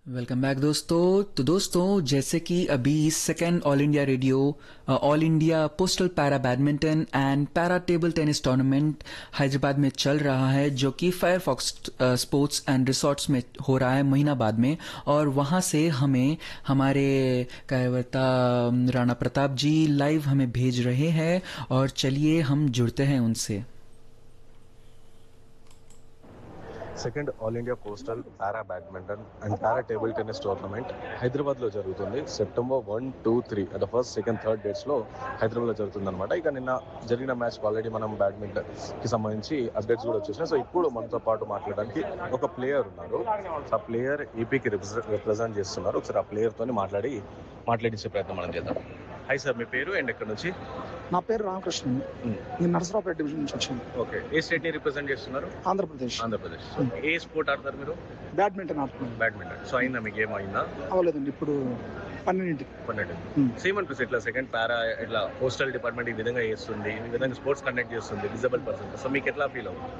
Welcome back दोस्तों तो दोस्तों जैसे कि अभी second all India radio all India postal para badminton and para table tennis tournament Hyderabad में चल रहा है जो कि फायरफॉक्स स्पोर्ट्स एंड रिसोर्ट्स में हो रहा है महीनाबाद में और वहां से हमें हमारे कार्यकर्ता राणा प्रताप जी लाइव हमें भेज रहे हैं और चलिए हम जुड़ते हैं उनसे second all India postal para badminton and para table tennis tournament Hyderabad లో జరుగుతుంది సెప్టెంబర్ వన్ టూ త్రీ అంటే ఫస్ట్ సెకండ్ థర్డ్ డేట్స్ లో హైదరాబాద్ లో జరుగుతుంది అనమాట ఇక నిన్న జరిగిన మ్యాచ్ ఆల్రెడీ మనం బ్యాడ్మింటన్ కి సంబంధించి అప్డేట్స్ కూడా వచ్చేసినాయి సో ఇప్పుడు మనతో పాటు మాట్లాడడానికి ఒక ప్లేయర్ ఉన్నారు సో ఆ ప్లేయర్ ఏపీకి రిప్రజెంట్ చేస్తున్నారు ఒకసారి ఆ ప్లేయర్ తోని మాట్లాడి మాట్లాడించే ప్రయత్నం మనం చేద్దాం హాయ్ సార్ మీ పేరు అండ్ ఎక్కడ నుంచి నా పేరు రామకృష్ణ Hmm. నేను నరసరావుపేట డివిజన్ నుంచి వచ్చాను ఓకే ఏ స్టేట్ ని రిప్రజెంట్ చేస్తున్నారు ఆంధ్రప్రదేశ్ ఆంధ్రప్రదేశ్ ఏ స్పోర్ట్ ఆడతారు మీరు బ్యాడ్మింటన్ ఆడుతున్నాను బ్యాడ్మింటన్ సో అయిందా మీ గేమ్ అయిందా అవ్వలేదండి ఇప్పుడు పన్నెండింటికి పన్నెండు Hmm. సేమ్ అనిపిస్తుంది ఇట్లా సెకండ్ పారా ఇట్లా పోస్టల్ డిపార్ట్మెంట్ ఈ విధంగా చేస్తుంది ఈ విధంగా స్పోర్ట్స్ కండక్ట్ చేస్తుంది డిజబుల్ పర్సన్ సో మీకు ఎట్లా ఫీల్ అవుతుంది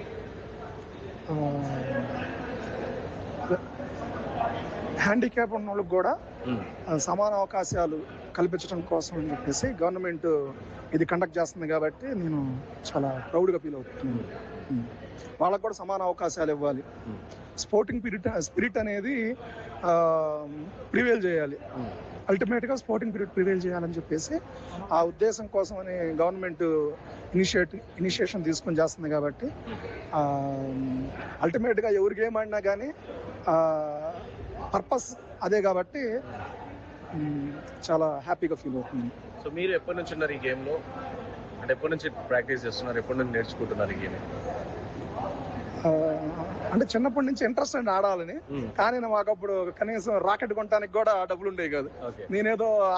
హ్యాండిక్యాప్ ఉన్న వాళ్ళకి కూడా ఆ, సమాన అవకాశాలు కల్పించడం కోసం అని చెప్పేసి గవర్నమెంట్ ఇది కండక్ట్ చేస్తుంది కాబట్టి నేను చాలా ప్రౌడ్గా ఫీల్ అవుతున్నాను Hmm. వాళ్ళకు కూడా సమాన అవకాశాలు ఇవ్వాలి Hmm. స్పోర్టింగ్ స్పిరిట్ స్పిరిట్ అనేది ప్రివేల్ చేయాలి అల్టిమేట్గా స్పోర్టింగ్ పీరియడ్ ప్రివేల్ చేయాలని చెప్పేసి ఆ ఉద్దేశం కోసం అని గవర్నమెంట్ ఇనిషియేట్ ఇనిషియేషన్ తీసుకొని చేస్తుంది కాబట్టి అల్టిమేట్గా ఎవరి గేమ్ ఆడినా కానీ పర్పస్ అదే కాబట్టి మ్, చాలా హ్యాపీగా ఫీల్ అవుతుంది సో మీరు ఎప్పటి నుంచి ఉన్నారు ఈ గేమ్ లో అంటే ఎప్పటి నుంచి ప్రాక్టీస్ చేస్తున్నారు ఎప్పటి నుంచి నేర్చుకుంటున్నారు ఈ గేమ్ ఆ, అంటే చిన్నప్పటి నుంచి ఇంట్రెస్ట్ అండి ఆడాలని కానీ మాకు అప్పుడు కనీసం రాకెట్ కొనడానికి కూడా డబ్బులు ఉండేవి కాదు ఓకే నేనేదో